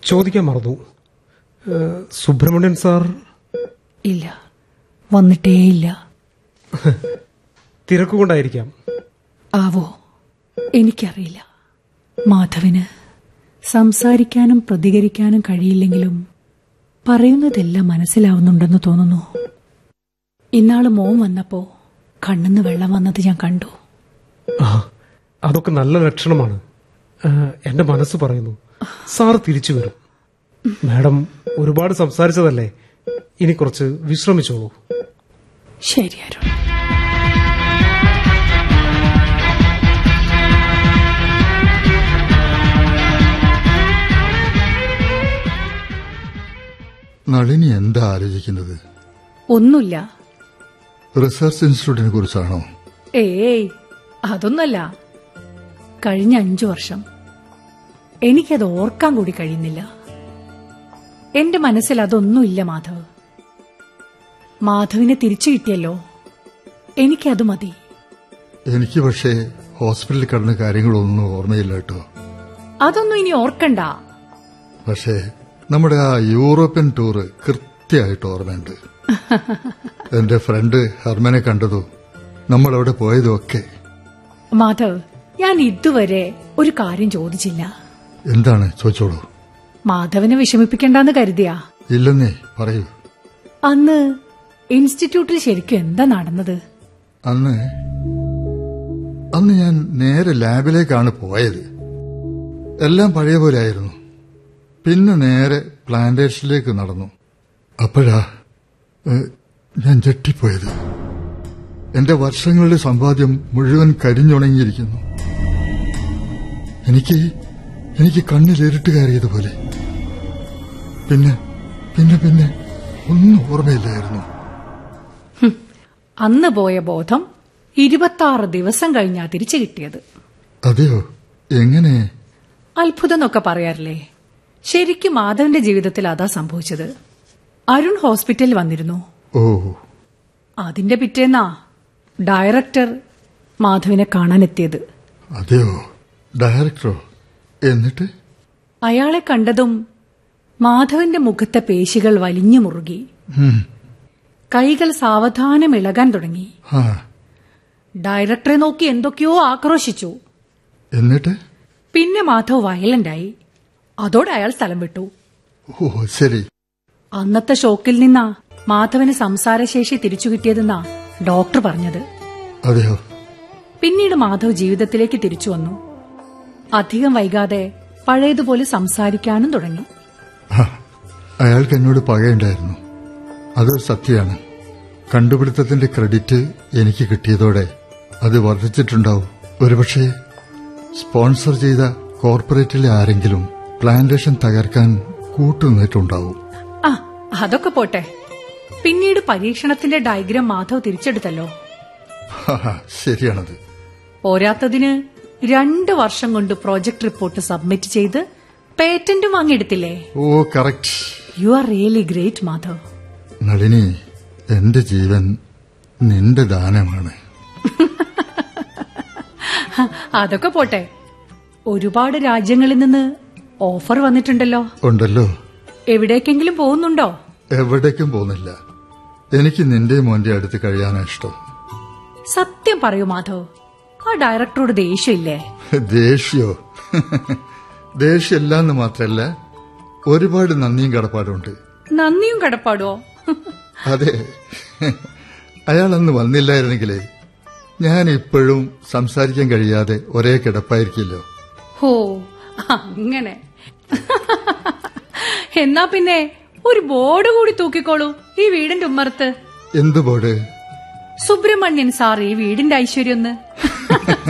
ചോദിക്കാൻ മറന്നു ഏ, സുബ്രഹ്മണ്യൻ സാർ ഇല്ല വന്നിട്ടേയില്ല തിരക്കുകൊണ്ടായിരിക്കാം ആവോ എനിക്കറിയില്ല മാധവിന് സംസാരിക്കാനും പ്രതികരിക്കാനും കഴിയില്ലെങ്കിലും പറയുന്നതെല്ലാം മനസ്സിലാവുന്നുണ്ടെന്ന് തോന്നുന്നു ഇന്നാള് മോൻ വന്നപ്പോ കണ്ണിന്ന് വെള്ളം വന്നത് ഞാൻ കണ്ടു ആ അതൊക്കെ നല്ല ലക്ഷണമാണ് ഏ, എന്റെ മനസ്സ് പറയുന്നു സാർ തിരിച്ചു വരും മാഡം ഒരുപാട് സംസാരിച്ചതല്ലേ ഇനി കുറച്ച് വിശ്രമിച്ചോളൂ ശരി അരുൺ നളിനി എന്താ ആലോചിക്കുന്നത് ഒന്നുമില്ല റിസർച്ച് ഇൻസ്റ്റിറ്റ്യൂട്ടിനെ കുറിച്ചാണോ ഏയ് അതൊന്നല്ല കഴിഞ്ഞ അഞ്ചു വർഷം എനിക്കത് ഓർക്കാൻ കൂടി കഴിയുന്നില്ല എന്റെ മനസ്സിൽ അതൊന്നുമില്ല മാധവ് മാധവിനെ തിരിച്ചു കിട്ടിയല്ലോ എനിക്കത് മതി എനിക്ക് പക്ഷേ ഹോസ്പിറ്റലിൽ കിടന്ന കാര്യങ്ങളൊന്നും ഓർമ്മയില്ല കേട്ടോ അതൊന്നും ഇനി ഓർക്കണ്ട പക്ഷേ നമ്മുടെ ആ യൂറോപ്യൻ ടൂറ് കൃത്യമായിട്ട് ഓർമ്മയുണ്ട് എന്റെ ഫ്രണ്ട് ഹർമനെ കണ്ടതും നമ്മൾ അവിടെ പോയതും ഒക്കെ മാധവ് ഞാൻ ഇതുവരെ ഒരു കാര്യം ചോദിച്ചില്ല എന്താണ് ചോദിച്ചോളൂ മാധവനെ വിഷമിപ്പിക്കണ്ടെന്ന് കരുതിയാ ഇല്ലെന്നേ പറയൂ അന്ന് ഇൻസ്റ്റിറ്റ്യൂട്ടിൽ ശരിക്കും എന്താ നടന്നത് അന്ന് അന്ന് ഞാൻ നേരെ ലാബിലേക്കാണ് പോയത് എല്ലാം പഴയ പോലെ ആയിരുന്നു പിന്നെ നേരെ പ്ലാന്റേഷനിലേക്ക് നടന്നു അപ്പോഴാ ഏ, ഞാൻ ഞെട്ടിപ്പോയത് എന്റെ വർഷങ്ങളുടെ സമ്പാദ്യം മുഴുവൻ കരിഞ്ഞുണങ്ങിയിരിക്കുന്നു എനിക്ക് എനിക്ക് കണ്ണിൽ ഇരുട്ട് കയറിയതുപോലെ പിന്നെ പിന്നെ പിന്നെ ഒന്നും ഓർമ്മയില്ലായിരുന്നു അന്ന് പോയ ബോധം ഇരുപത്തി ദിവസം കഴിഞ്ഞാ തിരിച്ചു കിട്ടിയത് അതെയോ എങ്ങനെ അത്ഭുതം എന്നൊക്കെ പറയാറില്ലേ ശരിക്കും മാധവന്റെ ജീവിതത്തിൽ അതാ സംഭവിച്ചത് അരുൺ ഹോസ്പിറ്റലിൽ വന്നിരുന്നു ഓ അതിന്റെ പിറ്റേന്നാ ഡയറക്ടർ മാധവിനെ കാണാനെത്തിയത് അതെയോ ഡയറക്ടറോ എന്നിട്ട് അയാളെ കണ്ടതും മാധവന്റെ മുഖത്തെ പേശികൾ വലിഞ്ഞു മുറുകി ഉം, കൈകൾ സാവധാനം ഇളകാൻ തുടങ്ങി ആ ഡയറക്ടറെ നോക്കി എന്തൊക്കെയോ ആക്രോശിച്ചു എന്നിട്ട് പിന്നെ മാധവ് വയലന്റായി അതോടെ അയാൾ സ്ഥലം വിട്ടു ഓ ശരി അന്നത്തെ ഷോക്കിൽ നിന്നാ മാധവന് സംസാരശേഷി തിരിച്ചു കിട്ടിയതെന്നാ ഡോക്ടർ പറഞ്ഞത് അതെയോ പിന്നീട് മാധവ് ജീവിതത്തിലേക്ക് തിരിച്ചു വന്നു അധികം വൈകാതെ പഴയതുപോലെ സംസാരിക്കാനും തുടങ്ങി ആ, അയാൾക്ക് എന്നോട് പകയുണ്ടായിരുന്നു അത് സത്യമാണ് കണ്ടുപിടുത്തത്തിന്റെ ക്രെഡിറ്റ് എനിക്ക് കിട്ടിയതോടെ അത് വർദ്ധിച്ചിട്ടുണ്ടാവും ഒരുപക്ഷെ സ്പോൺസർ ചെയ്ത കോർപ്പറേറ്റിലെ ആരെങ്കിലും പ്ലാന്റേഷൻ തകർക്കാൻ കൂട്ടുനിന്നിട്ടുണ്ടാവും ആ അതൊക്കെ പോട്ടെ പിന്നീട് പരീക്ഷണത്തിന്റെ ഡയഗ്രാം മാധവ് തിരിച്ചെടുത്തല്ലോ ഹാ, ശരിയാണത് പോരാത്തതിന് രണ്ട് വർഷം കൊണ്ട് പ്രോജക്ട് റിപ്പോർട്ട് സബ്മിറ്റ് ചെയ്ത് പേറ്റന്റും വാങ്ങിയെടുത്തില്ലേ oh correct you are really great Madhav Nalini എന്റെ ജീവൻ നിന്റെ ദാനമാണ് അതൊക്കെ പോട്ടെ ഒരുപാട് രാജ്യങ്ങളിൽ നിന്ന് ഓഫർ വന്നിട്ടുണ്ടല്ലോ ഉണ്ടല്ലോ എവിടേക്കെങ്കിലും പോകുന്നുണ്ടോ എവിടേക്കും പോകുന്നില്ല എനിക്ക് നിന്റെ മോന്റെ അടുത്ത് കഴിയാനാ ഇഷ്ടം സത്യം പറയൂ മാധവ് ആ ഡയറക്ടറോട് ദേഷ്യമില്ലേ ദേഷ്യോ ദേഷ്യമില്ലാന്ന് മാത്രല്ല ഒരുപാട് നന്ദിയും കടപ്പാടുണ്ട് നന്ദിയും കടപ്പാടോ അതെ അയാൾ അന്ന് വന്നില്ലായിരുന്നെങ്കിലേ ഞാൻ ഇപ്പോഴും സംസാരിക്കാൻ കഴിയാതെ ഒരേ കിടപ്പായിരിക്കില്ലോ ഹോ അങ്ങനെ എന്നാ പിന്നെ ഒരു ബോർഡ് കൂടി തൂക്കിക്കോളൂ ഈ വീടിന്റെ ഉമ്മറത്ത് എന്ത് ബോർഡ് സുബ്രഹ്മണ്യൻ സാർ ഈ വീടിന്റെ ഐശ്വര്യം